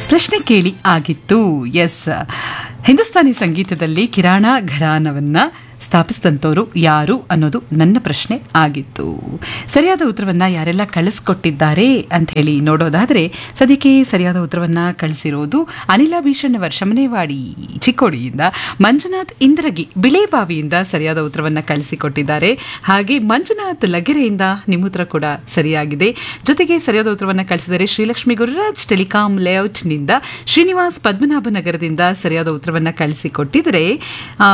ಪ್ರಶ್ನೆ ಕೇಳಿ ಆಗಿತ್ತು ಎಸ್ ಹಿಂದೂಸ್ತಾನಿ ಸಂಗೀತದಲ್ಲಿ ಕಿರಾಣ ಘರಾನವನ್ನ ಸ್ಥಾಪಿಸಿದಂಥವ್ರು ಯಾರು ಅನ್ನೋದು ನನ್ನ ಪ್ರಶ್ನೆ ಆಗಿತ್ತು ಸರಿಯಾದ ಉತ್ತರವನ್ನ ಯಾರೆಲ್ಲ ಕಳಿಸ್ಕೊಟ್ಟಿದ್ದಾರೆ ಅಂತ ಹೇಳಿ ನೋಡೋದಾದ್ರೆ ಸದ್ಯಕ್ಕೆ ಸರಿಯಾದ ಉತ್ತರವನ್ನ ಕಳಿಸಿರೋದು ಅನಿಲ ಭೀಷಣ್ ಅವರ್ ಶಮನೇವಾಡಿ ಚಿಕ್ಕೋಡಿಯಿಂದ ಮಂಜುನಾಥ್ ಇಂದ್ರಗಿ ಬಿಳೆಬಾವಿಯಿಂದ ಸರಿಯಾದ ಉತ್ತರವನ್ನ ಕಳಿಸಿಕೊಟ್ಟಿದ್ದಾರೆ ಹಾಗೆ ಮಂಜುನಾಥ್ ಲಗೆರೆಯಿಂದ ನಿಮ್ಮ ಉತ್ತರ ಕೂಡ ಸರಿಯಾಗಿದೆ ಜೊತೆಗೆ ಸರಿಯಾದ ಉತ್ತರವನ್ನ ಕಳಿಸಿದರೆ ಶ್ರೀಲಕ್ಷ್ಮಿ ಗುರುರಾಜ್ ಟೆಲಿಕಾಂ ಲೇಔಟ್ನಿಂದ ಶ್ರೀನಿವಾಸ್ ಪದ್ಮನಾಭನಗರದಿಂದ ಸರಿಯಾದ ಉತ್ತರವನ್ನ ಕಳಿಸಿಕೊಟ್ಟಿದ್ರೆ ಆ,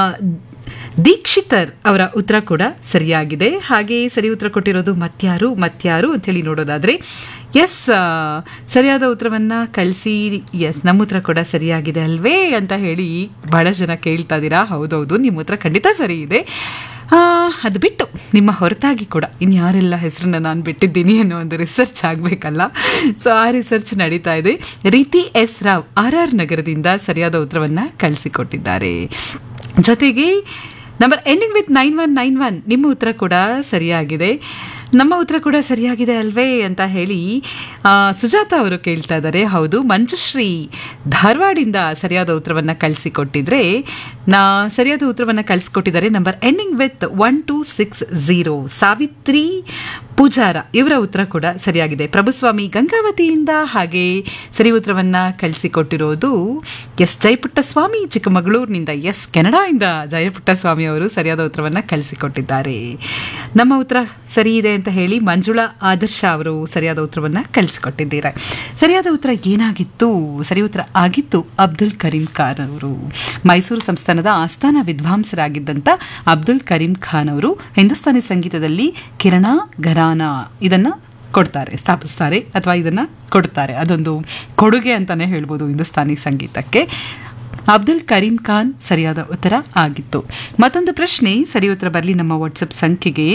ದೀಕ್ಷಿತರ್ ಅವರ ಉತ್ತರ ಕೂಡ ಸರಿಯಾಗಿದೆ ಹಾಗೆ ಸರಿ ಉತ್ತರ ಕೊಟ್ಟಿರೋದು ಮತ್ಯಾರು ಮತ್ಯಾರು ಅಂತೇಳಿ ನೋಡೋದಾದ್ರೆ ಎಸ್ ಸರಿಯಾದ ಉತ್ತರವನ್ನ ಕಳಿಸಿ ಎಸ್ ನಮ್ಮ ಉತ್ತರ ಕೂಡ ಸರಿಯಾಗಿದೆ ಅಲ್ವೇ ಅಂತ ಹೇಳಿ ಬಹಳ ಜನ ಕೇಳ್ತಾ ಇದ್ದೀರಾ ಹೌದೌದು ನಿಮ್ಮ ಉತ್ತರ ಖಂಡಿತ ಸರಿ ಇದೆ ಆ, ಅದು ಬಿಟ್ಟು ನಿಮ್ಮ ಹೊರತಾಗಿ ಕೂಡ ಇನ್ಯಾರೆಲ್ಲ ಹೆಸರನ್ನ ನಾನು ಬಿಟ್ಟಿದ್ದೀನಿ ಅನ್ನೋ ಒಂದು ರಿಸರ್ಚ್ ಆಗಬೇಕಲ್ಲ ಸೊ ಆ ರಿಸರ್ಚ್ ನಡೀತಾ ಇದೆ ರೀತಿ ಎಸ್ ರಾವ್ ಆರ್ ಆರ್ ನಗರದಿಂದ ಸರಿಯಾದ ಉತ್ತರವನ್ನ ಕಳಿಸಿಕೊಟ್ಟಿದ್ದಾರೆ ಜೊತೆಗೆ number ending with nine one nine one ನಿಮ್ಮ ಉತ್ತರ ಕೂಡ ಸರಿಯಾಗಿದೆ ನಮ್ಮ ಉತ್ತರ ಕೂಡ ಸರಿಯಾಗಿದೆ ಅಲ್ವೇ ಅಂತ ಹೇಳಿ ಆ, ಸುಜಾತ ಅವರು ಕೇಳ್ತಾ ಇದ್ದಾರೆ ಹೌದು ಮಂಜುಶ್ರೀ ಧಾರವಾಡಿಂದ ಸರಿಯಾದ ಉತ್ತರವನ್ನ ಕಳಿಸಿಕೊಟ್ಟಿದ್ರೆ ನಾ ಸರಿಯಾದ ಉತ್ತರವನ್ನ ಕಳಿಸಿಕೊಟ್ಟಿದ್ದಾರೆ number ending with one two six zero Savitri Poojara ಇವರ ಉತ್ತರ ಕೂಡ ಸರಿಯಾಗಿದೆ ಪ್ರಭುಸ್ವಾಮಿ ಗಂಗಾವತಿಯಿಂದ ಹಾಗೆ ಸರಿ ಉತ್ತರವನ್ನ ಕಳಿಸಿಕೊಟ್ಟಿರೋದು ಎಸ್ ಜಯಪುಟ್ಟಸ್ವಾಮಿ ಚಿಕ್ಕಮಗಳೂರಿನಿಂದ ಎಸ್ ಕೆನಡಾಯಿಂದ ಜಯಪುಟ್ಟಸ್ವಾಮಿ ಅವರು ಸರಿಯಾದ ಉತ್ತರವನ್ನ ಕಳಿಸಿಕೊಟ್ಟಿದ್ದಾರೆ ನಮ್ಮ ಉತ್ತರ ಸರಿ ಇದೆ ಅಂತ ಹೇಳಿ ಮಂಜುಳಾ ಆದರ್ಶ ಅವರು ಸರಿಯಾದ ಉತ್ತರವನ್ನ ಕಳಿಸಿಕೊಟ್ಟಿದ್ದಾರೆ ಸರಿಯಾದ ಉತ್ತರ ಏನಾಗಿತ್ತು ಸರಿ ಉತ್ತರ ಆಗಿತ್ತು ಅಬ್ದುಲ್ ಕರೀಂ ಖಾನ್ ಅವರು ಮೈಸೂರು ಸಂಸ್ಥಾನದ ಆಸ್ಥಾನ ವಿದ್ವಾಂಸರಾಗಿದ್ದಂಥ ಅಬ್ದುಲ್ ಕರೀಂ ಖಾನ್ ಅವರು ಹಿಂದೂಸ್ತಾನಿ ಸಂಗೀತದಲ್ಲಿ ಕಿರಣ ಘರಾನ ಇದನ್ನ ಕೊಡ್ತಾರೆ ಸ್ಥಾಪಿಸ್ತಾರೆ ಅಥವಾ ಇದನ್ನ ಕೊಡ್ತಾರೆ ಅದೊಂದು ಕೊಡುಗೆ ಅಂತಾನೆ ಹೇಳ್ಬೋದು ಹಿಂದೂಸ್ತಾನಿ ಸಂಗೀತಕ್ಕೆ ಅಬ್ದುಲ್ ಕರೀಂ ಖಾನ್ ಸರಿಯಾದ ಉತ್ತರ ಆಗಿತ್ತು ಮತ್ತೊಂದು ಪ್ರಶ್ನೆ ಸರಿ ಉತ್ತರ ಬರಲಿ ನಮ್ಮ ವಾಟ್ಸಪ್ ಸಂಖ್ಯೆಗೆ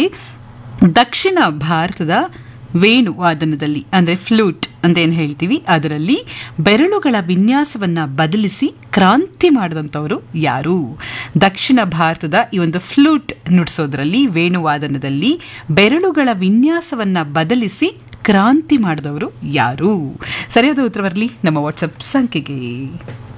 ದಕ್ಷಿಣ ಭಾರತದ ವೇಣು ವಾದನದಲ್ಲಿ ಅಂದರೆ ಫ್ಲೂಟ್ ಅಂತ ಏನು ಹೇಳ್ತೀವಿ ಅದರಲ್ಲಿ ಬೆರಳುಗಳ ವಿನ್ಯಾಸವನ್ನ ಬದಲಿಸಿ ಕ್ರಾಂತಿ ಮಾಡಿದಂಥವರು ಯಾರು ದಕ್ಷಿಣ ಭಾರತದ ಈ ಒಂದು ಫ್ಲೂಟ್ ನುಡಿಸೋದ್ರಲ್ಲಿ ವೇಣುವಾದನದಲ್ಲಿ ಬೆರಳುಗಳ ವಿನ್ಯಾಸವನ್ನ ಬದಲಿಸಿ ಕ್ರಾಂತಿ ಮಾಡಿದವರು ಯಾರು ಸರಿಯಾದ ಉತ್ತರ ಬರಲಿ ನಮ್ಮ ವಾಟ್ಸಪ್ ಸಂಖ್ಯೆಗೆ